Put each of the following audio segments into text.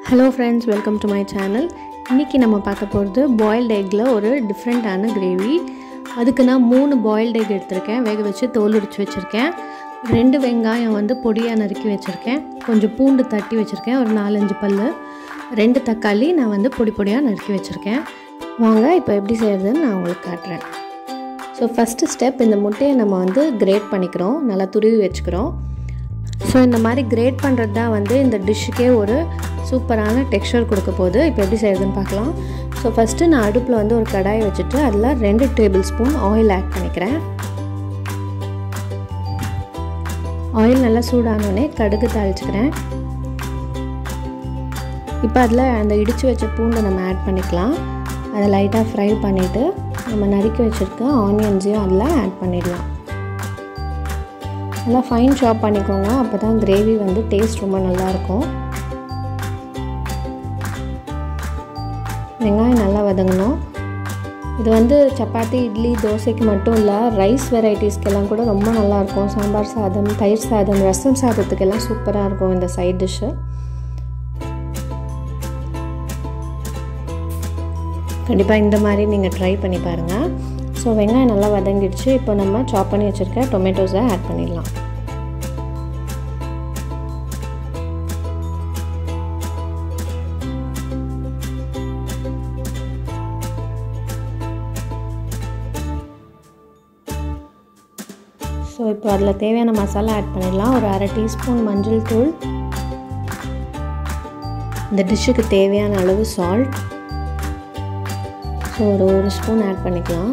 hello friends welcome to my channel இன்றைக்கி நம்ம பார்க்க போகிறது பாயில்டு எக்கில் ஒரு டிஃப்ரெண்ட்டான கிரேவி அதுக்கு நான் மூணு பாயில்டு எக் எடுத்திருக்கேன் வேக வச்சு தோல் உரிச்சு வச்சுருக்கேன் ரெண்டு வெங்காயம் வந்து பொடியாக நறுக்கி வச்சுருக்கேன் கொஞ்சம் பூண்டு தட்டி வச்சுருக்கேன் ஒரு நாலஞ்சு பல் ரெண்டு தக்காளி நான் வந்து பொடி பொடியாக நறுக்கி வச்சுருக்கேன் வாங்க இப்போ எப்படி செய்கிறதுன்னு நான் உங்களுக்கு காட்டுறேன் ஸோ ஃபஸ்ட்டு ஸ்டெப் இந்த முட்டையை நம்ம வந்து கிரேட் பண்ணிக்கிறோம் நல்லா துருவி வச்சுக்கிறோம் ஸோ இந்த மாதிரி கிரேட் பண்ணுறது தான் வந்து இந்த டிஷ்ஷுக்கே ஒரு சூப்பரான டெக்ஸ்சர் கொடுக்க போகுது இப்போ எப்படி செய்யுதுன்னு பார்க்கலாம் ஸோ ஃபஸ்ட்டு நான் அடுப்பில் வந்து ஒரு கடாயை வச்சுட்டு அதில் ரெண்டு டேபிள் ஸ்பூன் ஆயில் ஆட் பண்ணிக்கிறேன் ஆயில் நல்லா சூடானோடனே கடுகு தாளிச்சுக்கிறேன் இப்போ அதில் அந்த இடித்து வச்ச பூண்டை நம்ம ஆட் பண்ணிக்கலாம் அதை லைட்டாக ஃப்ரை பண்ணிவிட்டு நம்ம நறுக்கி வச்சுருக்க ஆனியன்ஸையும் அதில் ஆட் பண்ணிடலாம் நல்லா ஃபைன் சாப் பண்ணிக்கோங்க அப்போ தான் கிரேவி வந்து டேஸ்ட் ரொம்ப நல்லாயிருக்கும் வெங்காயம் நல்லா வதங்கணும் இது வந்து சப்பாத்தி இட்லி தோசைக்கு மட்டும் இல்லை ரைஸ் வெரைட்டிஸ்க்கெல்லாம் கூட ரொம்ப நல்லாயிருக்கும் சாம்பார் சாதம் தயிர் சாதம் ரசம் சாதத்துக்கெல்லாம் சூப்பராக இருக்கும் இந்த சைட் டிஷ்ஷு கண்டிப்பாக இந்த மாதிரி நீங்கள் ட்ரை பண்ணி பாருங்கள் ஸோ வெங்காயம் நல்லா வதங்கிடுச்சு இப்போ நம்ம சாப் பண்ணி வச்சுருக்க டொமேட்டோஸை ஆட் பண்ணிடலாம் ஸோ இப்போ அதில் தேவையான மசாலா ஆட் பண்ணிடலாம் ஒரு அரை டீஸ்பூன் மஞ்சள் தூள் இந்த டிஷ்ஷுக்கு தேவையான அளவு சால்ட் ஸோ ஒரு ஒரு ஸ்பூன் ஆட் பண்ணிக்கலாம்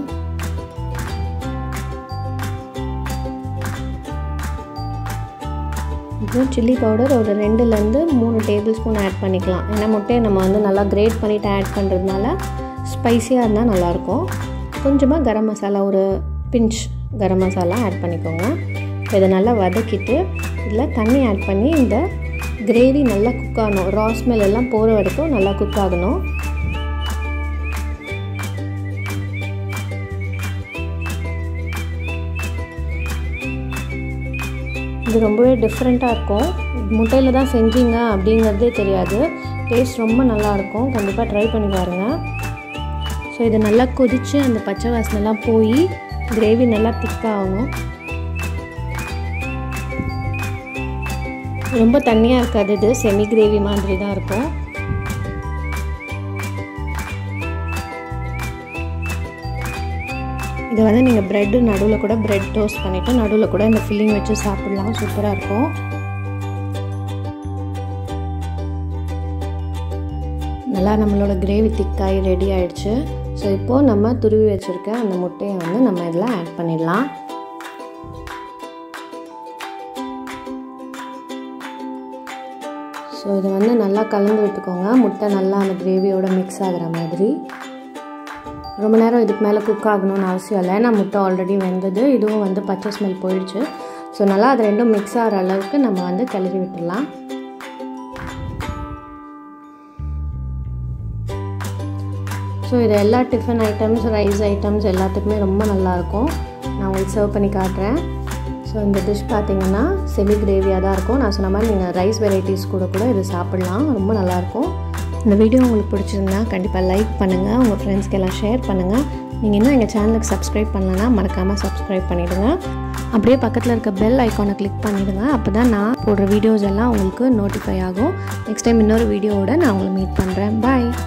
அப்புறம் சில்லி பவுடர் ஒரு ரெண்டுலேருந்து மூணு டேபிள் ஸ்பூன் ஆட் பண்ணிக்கலாம் ஏன்னா முட்டையை நம்ம வந்து நல்லா கிரேட் பண்ணிவிட்டு ஆட் பண்ணுறதுனால ஸ்பைஸியாக இருந்தால் நல்லாயிருக்கும் கொஞ்சமாக கரம் மசாலா ஒரு பிஞ்ச் கரம் மசாலா ஆட் பண்ணிக்கோங்க இதை நல்லா வதக்கிட்டு இதில் தண்ணி ஆட் பண்ணி இந்த கிரேவி நல்லா குக் ஆகணும் ரா ஸ்மெல் எல்லாம் போகிற வரைக்கும் நல்லா குக் ஆகணும் இது ரொம்பவே டிஃப்ரெண்ட்டாக இருக்கும் முட்டையில் தான் செஞ்சீங்க அப்படிங்கிறதே தெரியாது டேஸ்ட் ரொம்ப நல்லாயிருக்கும் கண்டிப்பாக ட்ரை பண்ணி பாருங்கள் ஸோ இது நல்லா கொதித்து அந்த பச்சை வாசனைலாம் போய் கிரேவி நல்லா திக்காகணும் ரொம்ப தண்ணியாக இருக்காது இது செமி கிரேவி மாதிரி தான் இருக்கும் இதை வந்து நீங்கள் ப்ரெட்டு நடுவில் கூட ப்ரெட் டோஸ்ட் பண்ணிவிட்டு நடுவில் கூட இந்த ஃபில்லிங் வச்சு சாப்பிட்லாம் சூப்பராக இருக்கும் நல்லா நம்மளோட கிரேவி திக்காகி ரெடி ஆகிடுச்சு ஸோ இப்போது நம்ம துருவி வச்சுருக்க அந்த முட்டையை வந்து நம்ம இதில் ஆட் பண்ணிடலாம் ஸோ இதை வந்து நல்லா கலந்து விட்டுக்கோங்க முட்டை நல்லா அந்த கிரேவியோட மிக்ஸ் ஆகிற மாதிரி ரொம்ப நேரம் இதுக்கு மேலே குக் ஆகணும்னு அவசியம் இல்லை ஏன்னா முட்டை ஆல்ரெடி வெந்தது இதுவும் வந்து பச்சை ஸ்மெல் போயிடுச்சு ஸோ நல்லா அது ரெண்டும் மிக்ஸ் ஆகிற அளவுக்கு நம்ம வந்து கிளறி விட்டுடலாம் ஸோ இது எல்லா டிஃபன் ஐட்டம்ஸ் ரைஸ் ஐட்டம்ஸ் எல்லாத்துக்குமே ரொம்ப நல்லாயிருக்கும் நான் உங்களுக்கு சர்வ் பண்ணி காட்டுறேன் ஸோ இந்த டிஷ் பார்த்திங்கன்னா செமி கிரேவியாக தான் இருக்கும் நான் சொன்ன மாதிரி நீங்கள் ரைஸ் வெரைட்டிஸ் கூட கூட இது சாப்பிட்லாம் ரொம்ப நல்லாயிருக்கும் இந்த வீடியோ உங்களுக்கு பிடிச்சிருந்தா கண்டிப்பாக லைக் பண்ணுங்கள் உங்கள் ஃப்ரெண்ட்ஸ்க்கு எல்லாம் ஷேர் பண்ணுங்கள் நீங்கள் இன்னும் எங்கள் சேனலுக்கு சப்ஸ்கிரைப் பண்ணலன்னா மறக்காமல் சப்ஸ்கிரைப் பண்ணிவிடுங்க அப்படியே பக்கத்தில் இருக்க பெல் ஐக்கானை கிளிக் பண்ணிவிடுங்க அப்போ தான் நான் போடுற வீடியோஸ் எல்லாம் உங்களுக்கு நோட்டிஃபை ஆகும் நெக்ஸ்ட் டைம் இன்னொரு வீடியோவோட நான் உங்களை மீட் பண்ணுறேன் பாய்